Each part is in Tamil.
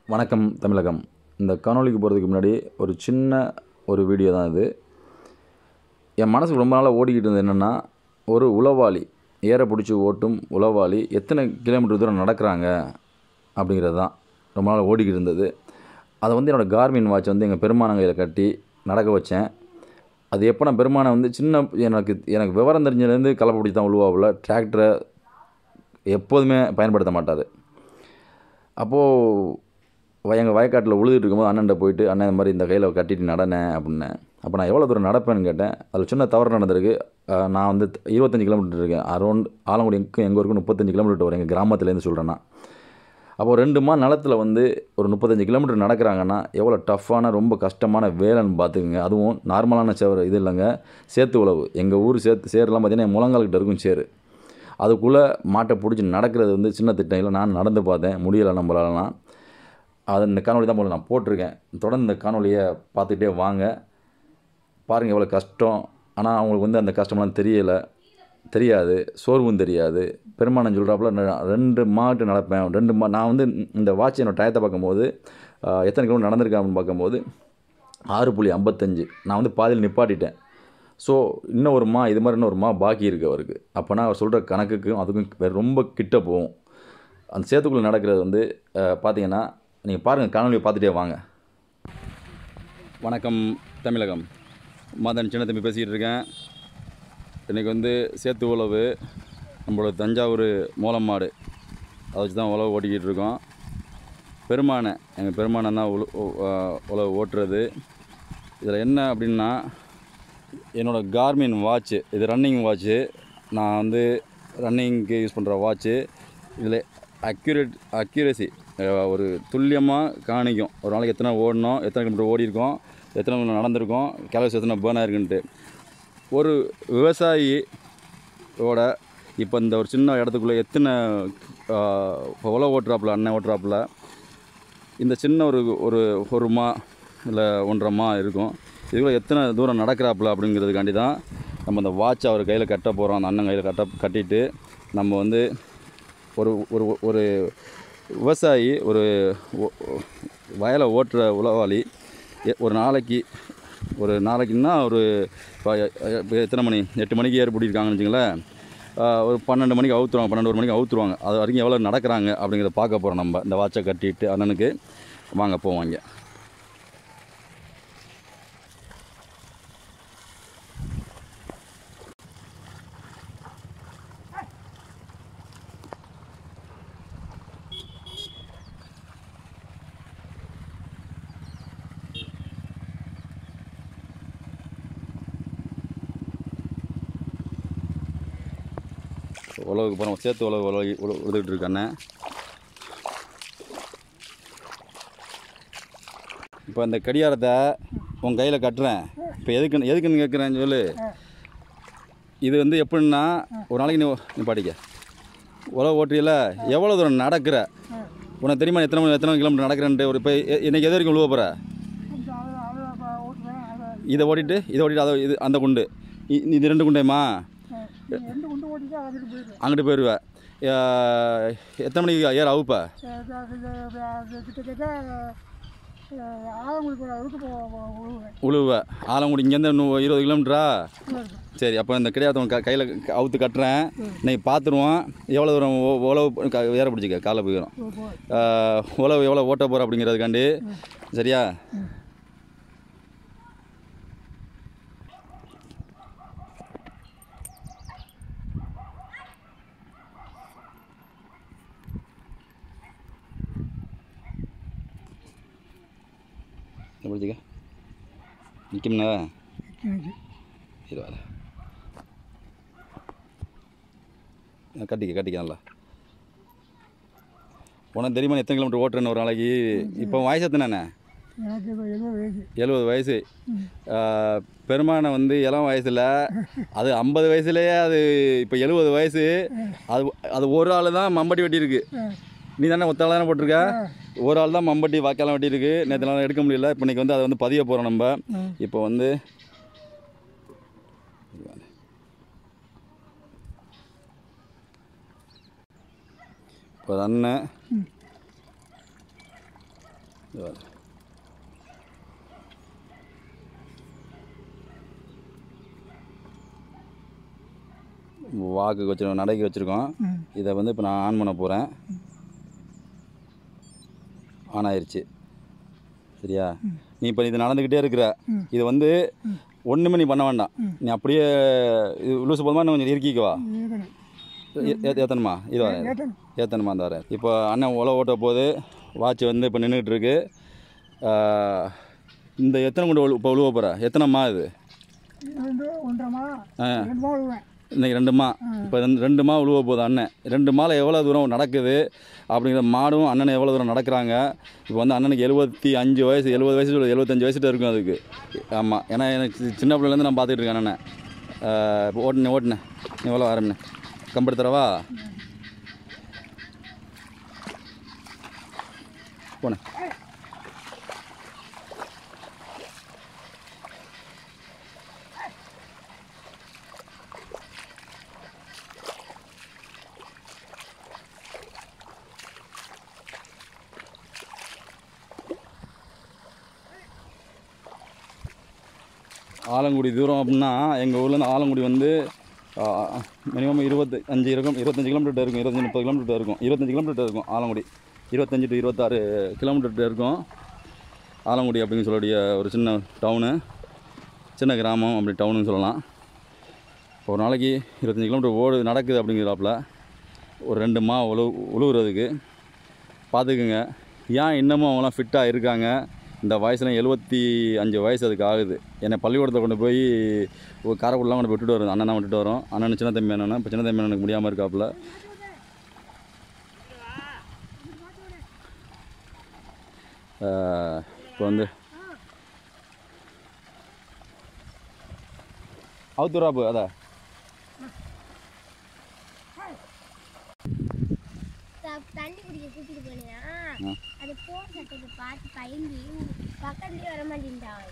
வணக்கம் தமிழகம் இந்த காணொளிக்கு போகிறதுக்கு முன்னாடி ஒரு சின்ன ஒரு வீடியோ தான் இது என் மனசுக்கு ரொம்ப நாளாக ஓடிக்கிட்டு இருந்தது என்னென்னா ஒரு உளவாளி ஏற பிடிச்சி ஓட்டும் உளவாளி எத்தனை கிலோமீட்டர் தூரம் நடக்கிறாங்க அப்படிங்கிறது தான் ரொம்ப நாள் ஓடிக்கிட்டு இருந்தது அதை வந்து என்னோடய கார்மின் வாட்ச் வந்து எங்கள் பெருமானங்கையில் கட்டி நடக்க வச்சேன் அது எப்போ நான் பெருமானை வந்து சின்ன எனக்கு எனக்கு விவரம் தெரிஞ்சதுலேருந்து கலப்பை பிடிச்சி தான் உழுவாவில் டிராக்டரை எப்போதுமே பயன்படுத்த மாட்டார் அப்போது எங்கள் வயக்காட்டில் உழுதுட்டு இருக்கும்போது அண்ணன்ட்ட போயிட்டு அண்ணன் இந்த மாதிரி இந்த கையில் கட்டிட்டு நடனேன் அப்படின்னேன் அப்போ நான் எவ்வளோ தூரம் நடப்பேன்னு கேட்டேன் அதில் சின்ன தவறு நடந்திருக்கு அஹ் நான் வந்து இருபத்தஞ்சி கிலோமீட்டர் இருக்கேன் அரௌண்ட் ஆலங்குடி எங்கே எங்கே இருக்கும் முப்பத்தஞ்சு கிலோமீட்டர் வரும் எங்கள் கிராமத்துலேருந்து சொல்கிறேன்னா அப்போ ரெண்டு மா நிலத்தில் வந்து ஒரு முப்பத்தஞ்சு கிலோமீட்டர் நடக்கிறாங்கன்னா எவ்வளோ டஃப்பான ரொம்ப கஷ்டமான வேலைன்னு பார்த்துக்குங்க அதுவும் நார்மலான சேவர் இது இல்லைங்க சேத்து உழவு எங்கள் ஊர் சேத்து சேரெல்லாம் பார்த்தீங்கன்னா முழங்கால்கிட்ட இருக்கும் சேரு அதுக்குள்ளே மாட்டை பிடிச்சி நடக்கிறது வந்து சின்ன திட்டம் இல்லை நான் நடந்து பார்த்தேன் முடியலை நம்மளாலலாம் அது இந்த காணொலி தான் போல நான் போட்டிருக்கேன் தொடர்ந்து இந்த காணொலியை பார்த்துக்கிட்டே வாங்க பாருங்கள் எவ்வளோ கஷ்டம் ஆனால் அவங்களுக்கு வந்து அந்த கஷ்டம்லாம் தெரியலை தெரியாது சோர்வும் தெரியாது பெருமானம் சொல்கிறாப்புல நான் ரெண்டு மாட்டு நடப்பேன் ரெண்டு மா நான் வந்து இந்த வாட்ச் என்னோட டயத்தை பார்க்கும்போது ஆஹ், எத்தனை கிலோமீட்டர் நடந்திருக்கேன் அப்படின்னு பார்க்கும்போது ஆறு புள்ளி ஐம்பத்தஞ்சு நான் வந்து பாதியில் நிப்பாட்டிட்டேன் ஸோ இன்னும் ஒரு மா இது மாதிரி இன்னும் ஒரு மா பாக்கி இருக்குது அவருக்கு அப்போனா அவர் சொல்கிற கணக்குக்கும் அதுக்கும் வேறு ரொம்ப கிட்ட போகும் அந்த சேத்துக்குள்ளே நடக்கிறது வந்து ஆஹ், பார்த்தீங்கன்னா நீங்கள் பாருங்கள் காணொலியை பார்த்துட்டே வாங்க வணக்கம் தமிழகம் மதன் சின்ன தம்பி பேசிக்கிட்டு இருக்கேன் இன்றைக்கி வந்து சேத்து உழவு நம்மளோட தஞ்சாவூர் மூலம் மாடு அதை வச்சு தான் உழவு ஓட்டிக்கிட்டு இருக்கோம் பெருமானை எங்கள் பெருமானை தான் உழு உ- ஆ, உழவு ஓட்டுறது இதில் என்ன அப்படின்னா என்னோடய கார்மின் வாட்ச்சு இது ரன்னிங் வாட்ச்சு நான் வந்து ரன்னிங்க்கு யூஸ் பண்ணுற வாட்ச்சு இதில் அக்யூரேட் அக்யூரேசி ஒரு துல்லியமாக காணிக்கும் ஒரு நாளைக்கு எத்தனை ஓடணும் எத்தனை கிலோமீட்டர் ஓடி இருக்கோம் எத்தனை கிலோமீட்டர் நடந்திருக்கோம் கேலரிஸ் எத்தனை பேர்ன் ஆயிருக்குன்ட்டு ஒரு விவசாயி ஓட இப்போ இந்த ஒரு சின்ன இடத்துக்குள்ளே எத்தனை இப்போ உழவு ஓட்டுறாப்புல அண்ணன் ஓட்டுறாப்புல இந்த சின்ன ஒரு ஒரு ஒரு மா இல்லை ஒன்றரை மா இருக்கும் இதுக்குள்ள எத்தனை தூரம் நடக்கிறாப்புல அப்படிங்கிறதுக்காண்டி தான் நம்ம அந்த வாட்ச் அவர் கையில் கட்ட போகிறோம் அந்த அண்ணன் கையில் கட்ட கட்டிட்டு நம்ம வந்து ஒரு ஒரு ஒரு விவசாயி ஒரு ஒ- ஒ- வயலை ஓட்டுற உழவாளி எ- ஒரு நாளைக்கு ஒரு நாளைக்குன்னா ஒரு இப்போ இப்போ எத்தனை மணி எட்டு மணிக்கு ஏறி பிடிக்காங்கன்னு வச்சுங்களேன் ஆஹ் ஒரு பன்னெண்டு மணிக்கு அவுத்துருவாங்க பன்னெண்டு ஒரு மணிக்கு அவுத்துருவாங்க அது வரைக்கும் எவ்வளோ நடக்கிறாங்க அப்படிங்கிறத பார்க்க போகிறோம் நம்ம இந்த வாட்சை கட்டிட்டு அண்ணனுக்கு வாங்க போவாங்க உழவுக்கு போகிறோம் சேர்த்து உழவு உழவு உழவு உழுதுகிட்டு இருக்க அண்ணன் இப்போ இந்த கடிகாரத்தை உன் கையில் கட்டுறேன் இப்போ எதுக்கு எதுக்குன்னு கேட்குறேன்னு சொல்லு இது வந்து எப்படின்னா ஒரு நாளைக்கு நீ நீ பாடிக்க உழவு ஓட்டுறியில எவ்வளோ தூரம் நடக்கிற உனக்கு தெரியுமா எத்தனை மணி எத்தனை கிலோமீட்டர் நடக்கிறேன்ட்டு ஒரு இப்போ எ- இன்னைக்கு எது வரைக்கும் உழுவ போகிற இதை ஓட்டிட்டு இதை ஓட்டிட்டு அதை இது அந்த குண்டு இ- இது ரெண்டு குண்டேம்மா ரெண்டு குண்டு ஓட்டிட்டு அங்கிட்டு போயிடுவேன் அங்கிட்டு போயிடுவேன் அஹ், எத்தனை மணிக்கு ஏற அவுப்ப கிட்டத்தட்ட ஆலங்குடி போகிற அளவுக்கு போ- போ- விழுவேன் உழுவ ஆலங்குடி இங்கேருந்து இன்னும் இருபது கிலோமீட்டரா சரி அப்போ இந்த கிடையாது க கையில் அவுத்து கட்டுறேன் இன்னைக்கு பார்த்துருவோம் எவ்வளோ தூரம் உ- உழவு க- ஏற பிடிச்சிக்க காலை போயிடும் உழவு எவ்வளோ ஓட்ட போகிற அப்படிங்கிறதுக்காண்டி சரியா இங்க பிடிச்சிக்க நிற்கும்ண்ணா இது வர கட்டிக்க கட்டிக்க நல்லா உனக்கு தெரியுமா நீ எத்தனை கிலோமீட்டர் ஓட்டுறேன்னு ஒரு நாளைக்கு இப்போ வயசு எத்தனை எனக்கு இப்போ எழுபது வயசு எழுபது வயசு ஆஹ், பெருமானை வந்து இளம் வயசில் அது ஐம்பது வயசுலேயே அது இப்போ எழுபது வயசு அது அது ஒரு ஆள் தான் மம்பட்டி வெட்டியிருக்கு நீ தானே ஒத்தாள் தானே போட்டிருக்க ஒரு ஆள் தான் மம்பட்டி வாக்கெல்லாம் வெட்டியிருக்கு நேற்றுலாம் எடுக்க முடியல இப்போ இன்றைக்கி வந்து அதை வந்து பதிய போகிறோம் நம்ம இப்போ வந்து இப்போ அண்ணன் இது பாரு. வாக்கு வச்சிருக்கோம் நடைக்கு வச்சுருக்கோம் ம் இதை வந்து இப்போ நான் ஆன் பண்ண போகிறேன் ஆன் ஆயிருச்சு சரியா நீ இப்போ இது நடந்துக்கிட்டே இருக்கிற ம். இது வந்து ஒன்றுமே நீ பண்ண வேண்டாம் நீ அப்படியே இது லூசு போதுமா இன்னும் கொஞ்சம் இறுக்கிக்கவா இருக்கணும் ஏற்றணுமா இது வர ஏற்றணும் ஏற்றணுமா அந்த வரேன் இப்போ அண்ணன் உழவு ஓட்ட போது வாட்ச் வந்து இப்போ நின்றுக்கிட்டு இருக்கு ஆஹ், இந்த எத்தனை கொண்டு இப்போ உழுவ போகிற எத்தனைம்மா இது ரெண்டு ஒன்றரைமா ஆ. ரெண்டு மா விழுவேன் இன்னைக்கு ரெண்டு மா இப்போ ரெண்டு ரெண்டு மா உழுவ போகுது அண்ணன் ரெண்டு மாலை எவ்வளோ தூரம் நடக்குது அப்படிங்கிற மாடும் அண்ணன் எவ்வளோ தூரம் நடக்கிறாங்க இப்போ வந்து அண்ணனுக்கு எழுபத்தி அஞ்சு வயசு எழுபது வயசு சொல்லுது எழுபத்தஞ்சு வயசுட்டு இருக்கும் அதுக்கு ஆமாம் ஏன்னா எனக்கு சி- சின்ன பிள்ளைலேருந்து நான் பார்த்துட்டு இருக்கேன் அண்ணனை ஆஹ், இப்போ ஓட்டுனேன் ஓட்டுனேன் நீ எவ்வளோ ஆரம்பினே கம்பெடுத்து தரவா போனேன் ஆலங்குடி தூரம் அப்படின்னா எங்கள் ஊர்லேருந்து ஆலங்குடி வந்து மினிமம் இருபத்தி அஞ்சு இருக்கும் இருபத்தஞ்சு கிலோமீட்டர் இருக்கும் இருபத்தஞ்சி முப்பது கிலோமீட்டர் இருக்கும் இருபத்தஞ்சு கிலோமீட்டர் இருக்கும் ஆலங்குடி இருபத்தஞ்சு டு இருபத்தாறு கிலோமீட்டர் இருக்கும் ஆலங்குடி அப்படின்னு சொல்லக்கூடிய ஒரு சின்ன டவுனு சின்ன கிராமம் அப்படி டவுனுன்னு சொல்லலாம் இப்போ ஒரு நாளைக்கு இருபத்தஞ்சி கிலோமீட்டர் ஓடு நடக்குது அப்படிங்கிறாப்புல ஒரு ரெண்டு மா உழு உழுவுறதுக்கு பார்த்துக்குங்க ஏன் இன்னமும் அவங்களாம் ஃபிட்டாக இருக்காங்க இந்த வயசுல எழுபத்தி அஞ்சு வயசு அதுக்கு ஆகுது என்னை பள்ளிக்கூடத்தில் கொண்டு போய் ஒரு காரைக்குடிலாம் கொண்டு போய் விட்டுட்டு வரும் அண்ணன் விட்டுட்டு வரோம் அண்ணன் சின்ன தம்பி அண்ணன் இப்போ சின்ன தம்பி அண்ணனுக்கு முடியாமல் இருக்காப்புல ஆஹ், இப்போ வந்து அவுத்துராப்பு அதான் த- தண்ணி குடிக்க கூட்டிட்டு போனியா ஆ. அது போர் சட்டத்தை பார்த்து பயந்து பக்கத்துலயே வர மாட்டேன்ட்டான்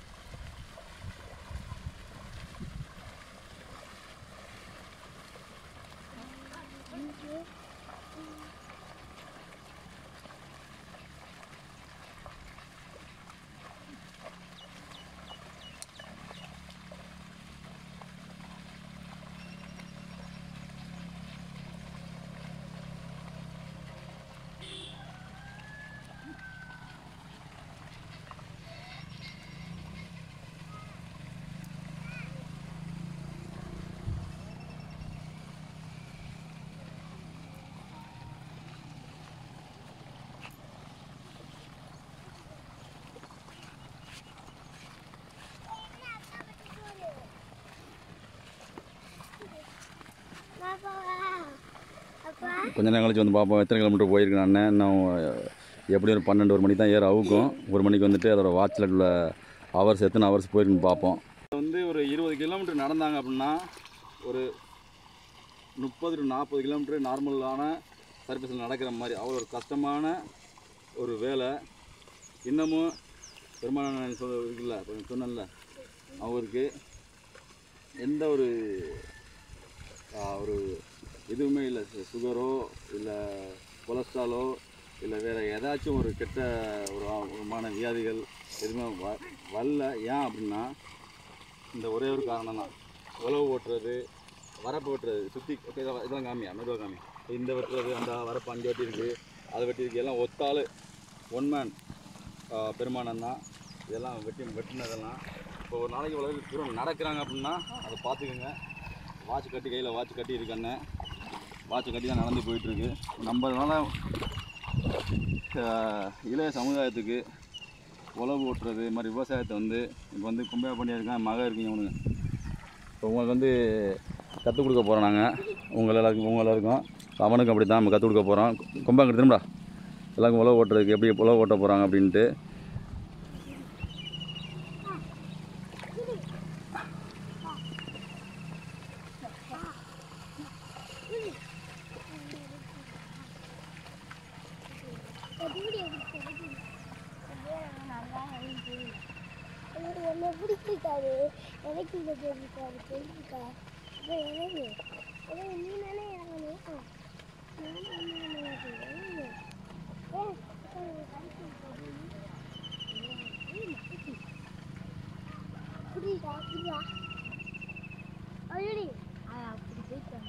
அப்பா கொஞ்ச நேரம் கழிச்சு வந்து பார்ப்போம் எத்தனை கிலோமீட்டர் போயிருக்கேன் அண்ணன் இன்னும் எப்படி ஒரு பன்னெண்டு ஒரு மணிக்கு தான் ஏற அவுக்கும் ஒரு மணிக்கு வந்துட்டு அதோட வாட்சில் உள்ள ஹவர்ஸ் எத்தனை ஹவர்ஸ் போயிருக்குன்னு பார்ப்போம் வந்து ஒரு இருபது கிலோமீட்டர் நடந்தாங்க அப்படின்னா ஒரு முப்பது டு நாற்பது கிலோமீட்டர் நார்மலான சர்வீஸில் நடக்கிற மாதிரி அவ்வளோ ஒரு கஷ்டமான ஒரு வேலை இன்னமும் பெருமாள் சொல்ல இருக்குல்ல இப்போ சொன்னேன்ல அவருக்கு எந்த ஒரு ஆ, ஒரு எதுவுமே இல்லை சு- சுகரோ இல்லை கொலஸ்ட்ராலோ இல்லை வேறு ஏதாச்சும் ஒரு கெட்ட ஒரு ஆ- விதமான வியாதிகள் எதுவுமே வ வரல ஏன் அப்படின்னா இந்த ஒரே ஒரு காரணம் தான் உழவு ஓட்டுறது வரப்பு வெட்டுறது சுற்றி இதெல்லாம் காமியா மெதுவாக காமி இந்த வெட்டுறது அந்த வரப்பு அஞ்சு வெட்டி இருக்குது அதை வெட்டி இருக்கு எல்லாம் ஒத்தாள் ஒன் மேன் பெருமானம் தான் இதெல்லாம் வெட்டி வெட்டினதெல்லாம் இப்போ ஒரு நாளைக்கு இவ்வளோ தூரம் நடக்கிறாங்க அப்படின்னா அதை பார்த்துக்குங்க வாட்ச் கட்டி கையில் வாட்ச் கட்டி இருக்கு அண்ணன் வாட்ச் கட்டி தான் நடந்து போயிட்டுருக்கு நம்மளால ஆஹ், இளைய சமுதாயத்துக்கு உழவு ஓட்டுறது இது மாதிரி விவசாயத்தை வந்து இப்போ வந்து கும்பையா பண்ணியிருக்கேன் மக இருக்கீங்க உனக்கு இப்போ உங்களுக்கு வந்து கற்றுக் கொடுக்க போகிறோம் நாங்கள் உங்கள் எல்லாருக்கும் உங்கள் எல்லாருக்கும் அவனுக்கும் அப்படி தான் நம்ம கற்றுக் கொடுக்க போகிறோம் கும்பாங்க திரும்பா எல்லாருக்கும் உழவு ஓட்டுறதுக்கு எப்படி உழவு ஓட்ட போகிறாங்க அப்படின்ட்டு என்ன பிடிச்சிருக்காரு எனக்கு இந்த தெரிஞ்சுக்காரு தெரிஞ்சுக்கா இப்போ எனக்கு அதான் நீ தானே இறங்கணும் நான் தானே இறங்கணும். ஏன்? ஏன்? கடைக்கு போகுது. அப்படியா ஐயடி அது அப்படி போயிட்டு